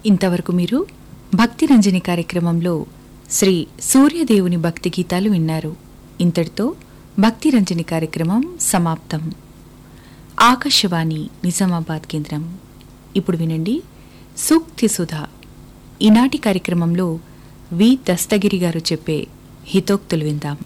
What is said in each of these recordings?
ఇంతవరకు మీరు భక్తి రంజని కార్యక్రమంలో శ్రీ సూర్యదేవుని భక్తి గీతాలు విన్నారు ఇంతటితో భక్తి రంజని కార్యక్రమం సమాప్తం ఆకాశవాణి నిజామాబాద్ కేంద్రం ఇప్పుడు వినండి సూక్తి సుధా ఈనాటి కార్యక్రమంలో వి దస్తగిరి గారు చెప్పే హితోక్తులు విందాం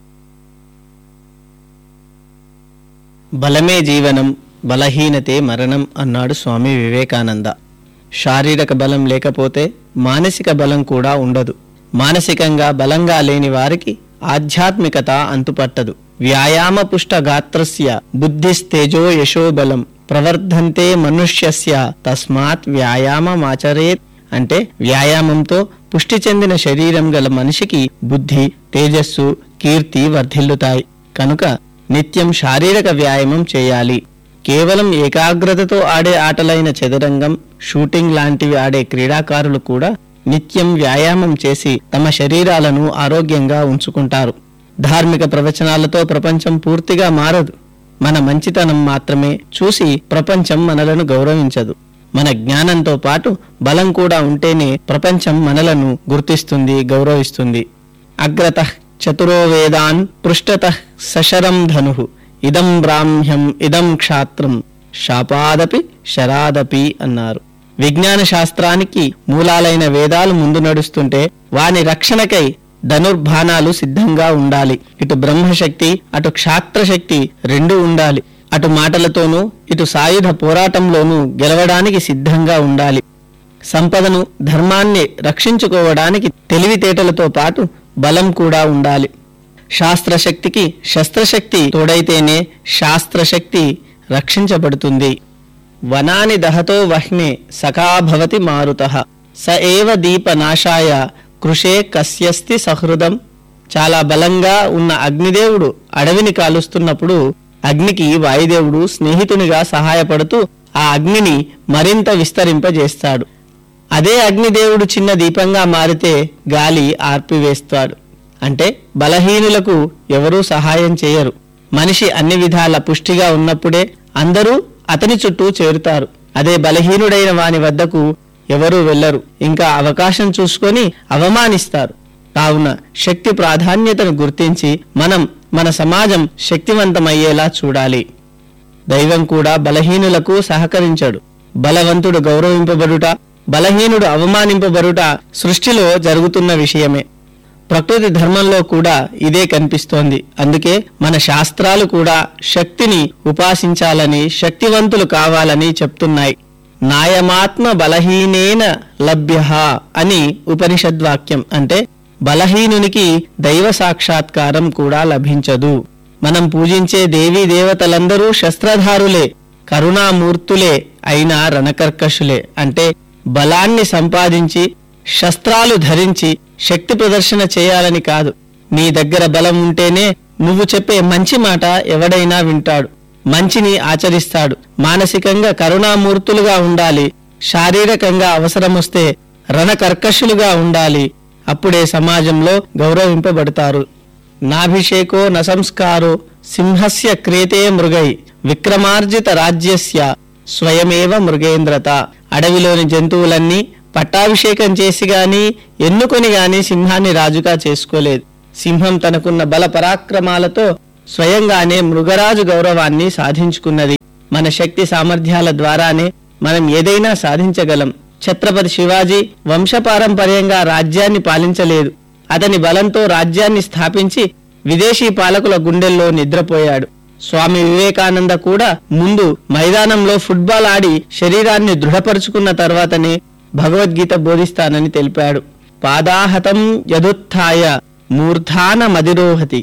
బలమే జీవనం బలహీనతే మరణం అన్నాడు స్వామి వివేకానంద శారీరక బలం లేకపోతే మానసిక బలం కూడా ఉండదు మానసికంగా బలంగా లేని వారికి ఆధ్యాత్మికత అంతుపట్టదు వ్యాయామ పుష్ట గాత్రస్య బుద్ధిస్తేజో యశోబలం ప్రవర్ధంతే మనుష్యస్య తస్మాత్ వ్యాయామమాచరేత్ అంటే వ్యాయామంతో పుష్టి చెందిన శరీరం గల మనిషికి బుద్ధి తేజస్సు కీర్తి వర్ధిల్లుతాయి కనుక నిత్యం శారీరక వ్యాయామం చేయాలి కేవలం ఏకాగ్రతతో ఆడే ఆటలైన చదురంగం షూటింగ్ లాంటివి ఆడే క్రీడాకారులు కూడా నిత్యం వ్యాయామం చేసి తమ శరీరాలను ఆరోగ్యంగా ఉంచుకుంటారు ధార్మిక ప్రవచనాలతో ప్రపంచం పూర్తిగా మారదు మన మంచితనం మాత్రమే చూసి ప్రపంచం మనలను గౌరవించదు మన జ్ఞానంతో పాటు బలం కూడా ఉంటేనే ప్రపంచం మనలను గుర్తిస్తుంది గౌరవిస్తుంది అగ్రత చతురో వేదాన్ పృష్ఠత సశరం ధను ఇదం బ్రాహ్మ్యం ఇదం క్షాత్రం శాపాదపి శరాదపి అన్నారు విజ్ఞాన శాస్త్రానికి మూలాలైన వేదాలు ముందు నడుస్తుంటే వాని రక్షణకై ధనుర్బాణాలు సిద్ధంగా ఉండాలి ఇటు బ్రహ్మశక్తి అటు క్షాత్రశక్తి రెండు ఉండాలి అటు మాటలతోనూ ఇటు సాయుధ పోరాటంలోనూ గెలవడానికి సిద్ధంగా ఉండాలి సంపదను ధర్మాన్ని రక్షించుకోవడానికి తెలివితేటలతో పాటు బలం కూడా ఉండాలి శాస్త్రశక్తికి శస్త్రశక్తి తోడైతేనే శాస్త్రశక్తి రక్షించబడుతుంది వనాని దహతో వహ్నే సఖా భవతి మారుత స ఏవ దీపనాశాయ కృషే కస్యస్తి సహృదం చాలా బలంగా ఉన్న అగ్నిదేవుడు అడవిని కాలుస్తున్నప్పుడు అగ్నికి వాయుదేవుడు స్నేహితునిగా సహాయపడుతూ ఆ అగ్నిని మరింత విస్తరింపజేస్తాడు అదే అగ్నిదేవుడు చిన్న దీపంగా మారితే గాలి ఆర్పివేస్తాడు అంటే బలహీనులకు ఎవరూ సహాయం చేయరు మనిషి అన్ని విధాల పుష్టిగా ఉన్నప్పుడే అందరూ అతని చుట్టూ చేరుతారు అదే బలహీనుడైన వాని వద్దకు ఎవరూ వెళ్లరు ఇంకా అవకాశం చూసుకొని అవమానిస్తారు కావున శక్తి ప్రాధాన్యతను గుర్తించి మనం మన సమాజం శక్తివంతమయ్యేలా చూడాలి దైవం కూడా బలహీనులకు సహకరించడు బలవంతుడు గౌరవింపబడుట బలహీనుడు అవమానింపబడుట సృష్టిలో జరుగుతున్న విషయమే ప్రకృతి ధర్మంలో కూడా ఇదే కనిపిస్తోంది అందుకే మన శాస్త్రాలు కూడా శక్తిని ఉపాసించాలని శక్తివంతులు కావాలని చెప్తున్నాయి నాయమాత్మ బలహీనేన లభ్య అని ఉపనిషద్వాక్యం అంటే బలహీనునికి దైవ సాక్షాత్కారం కూడా లభించదు మనం పూజించే దేవీ దేవతలందరూ శస్త్రధారులే కరుణామూర్తులే అయినా రణకర్కశులే అంటే బలాన్ని సంపాదించి శస్త్రాలు ధరించి శక్తి ప్రదర్శన చేయాలని కాదు నీ దగ్గర బలం ఉంటేనే నువ్వు చెప్పే మంచి మాట ఎవడైనా వింటాడు మంచిని ఆచరిస్తాడు మానసికంగా కరుణామూర్తులుగా ఉండాలి శారీరకంగా అవసరమొస్తే రణకర్కశులుగా ఉండాలి అప్పుడే సమాజంలో గౌరవింపబడతారు నాభిషేకో నసంస్కారో సింహస్య క్రేతే మృగై విక్రమార్జిత రాజ్యస్య స్వయమేవ మృగేంద్రత అడవిలోని జంతువులన్నీ పట్టాభిషేకం చేసి గాని ఎన్నుకొని గాని సింహాన్ని రాజుగా చేసుకోలేదు సింహం తనకున్న బల పరాక్రమాలతో స్వయంగానే మృగరాజు గౌరవాన్ని సాధించుకున్నది మన శక్తి సామర్థ్యాల ద్వారానే మనం ఏదైనా సాధించగలం ఛత్రపతి శివాజీ వంశపారంపర్యంగా రాజ్యాన్ని పాలించలేదు అతని బలంతో రాజ్యాన్ని స్థాపించి విదేశీ పాలకుల గుండెల్లో నిద్రపోయాడు స్వామి వివేకానంద కూడా ముందు మైదానంలో ఫుట్బాల్ ఆడి శరీరాన్ని దృఢపరుచుకున్న తర్వాతనే భగవద్గీత బోధిస్తానని తెలిపాడు పాదాహతం యదుత్థాయ మూర్ధాన మదిరోహతి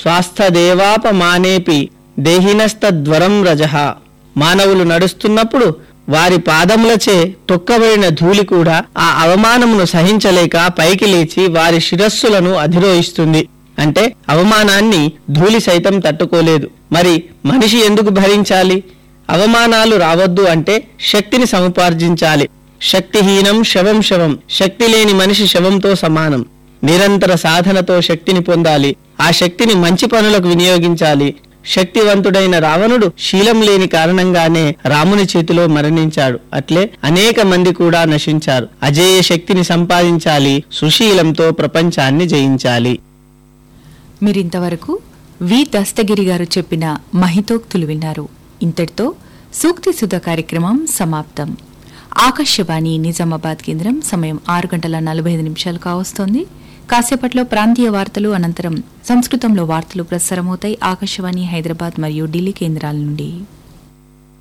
స్వాస్థదేవాపమానేపి దేహినస్తద్వరం రజః మానవులు నడుస్తున్నప్పుడు వారి పాదములచే తొక్కబడిన ధూళి కూడా ఆ అవమానమును సహించలేక పైకి లేచి వారి శిరస్సులను అధిరోహిస్తుంది అంటే అవమానాన్ని ధూళి సైతం తట్టుకోలేదు మరి మనిషి ఎందుకు భరించాలి అవమానాలు రావద్దు అంటే శక్తిని సముపార్జించాలి శక్తిహీనం శవం శవం శక్తి లేని మనిషి శవంతో సమానం నిరంతర సాధనతో శక్తిని పొందాలి ఆ శక్తిని మంచి పనులకు వినియోగించాలి శక్తివంతుడైన రావణుడు శీలం లేని కారణంగానే రాముని చేతిలో మరణించాడు అట్లే అనేక మంది కూడా నశించారు అజేయ శక్తిని సంపాదించాలి సుశీలంతో ప్రపంచాన్ని జయించాలి మీరింతవరకు వి దస్తగిరి గారు చెప్పిన మహితోక్తులు విన్నారు ఇంతటితో సూక్తి సుధ కార్యక్రమం సమాప్తం ఆకాశవాణి నిజామాబాద్ కేంద్రం సమయం ఆరు గంటల నలభై ఐదు నిమిషాలు కావస్తోంది కాసేపట్లో ప్రాంతీయ వార్తలు అనంతరం సంస్కృతంలో వార్తలు ప్రసారమవుతాయి ఆకాశవాణి హైదరాబాద్ మరియు ఢిల్లీ కేంద్రాల నుండి